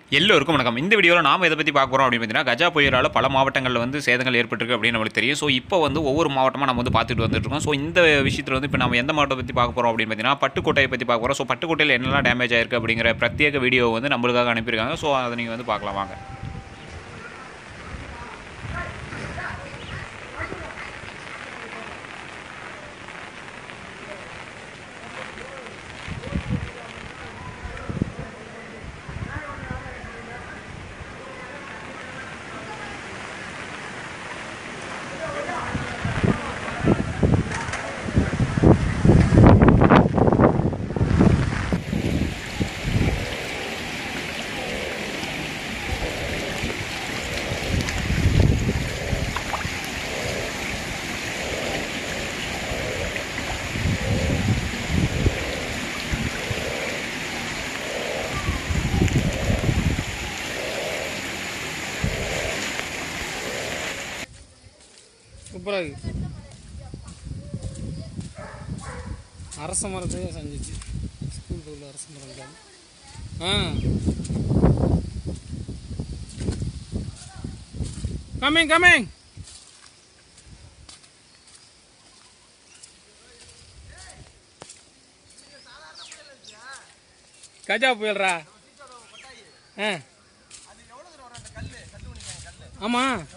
எல்லோருக்கும் வணக்கம் இந்த வீடியோவில் நாம் எதை பற்றி பார்க்க போகிறோம் அப்படின்னு பார்த்தீங்கன்னா கஜா புயலால் பல மாவட்டங்களில் வந்து சேதங்கள் ஏற்பட்டிருக்கு அப்படின்னு நம்மளுக்கு தெரியும் ஸோ இப்போ வந்து ஒவ்வொரு மாவட்டமாக நம்ம வந்து பார்த்துட்டு வந்துட்டு இருக்கோம் ஸோ இந்த விஷயத்தில் வந்து இப்போ நம்ம எந்த மாவட்டத்தை பற்றி பார்க்க போகிறோம் அப்படின்னு பார்த்தீங்கன்னா பட்டுக்கோட்டையை பற்றி பார்க்க போகிறோம் ஸோ பட்டுக்கோட்டையில் என்னெல்லாம் டேமேஜ் ஆயிருக்கு அப்படிங்கிற பிரத்யேக வீடியோ வந்து நம்மளுக்காக அனுப்பியிருக்காங்க ஸோ அதை நீங்கள் வந்து பார்க்கலாம் வாங்க சூப்பராக இருக்கு அரச மரத்தையே செஞ்சிச்சு ஸ்கூலுக்கு உள்ள அரச மரம் தான் ஆ கம்மிங் கம்மிங் கஜா புயல்ரா ஆ ஆமாம்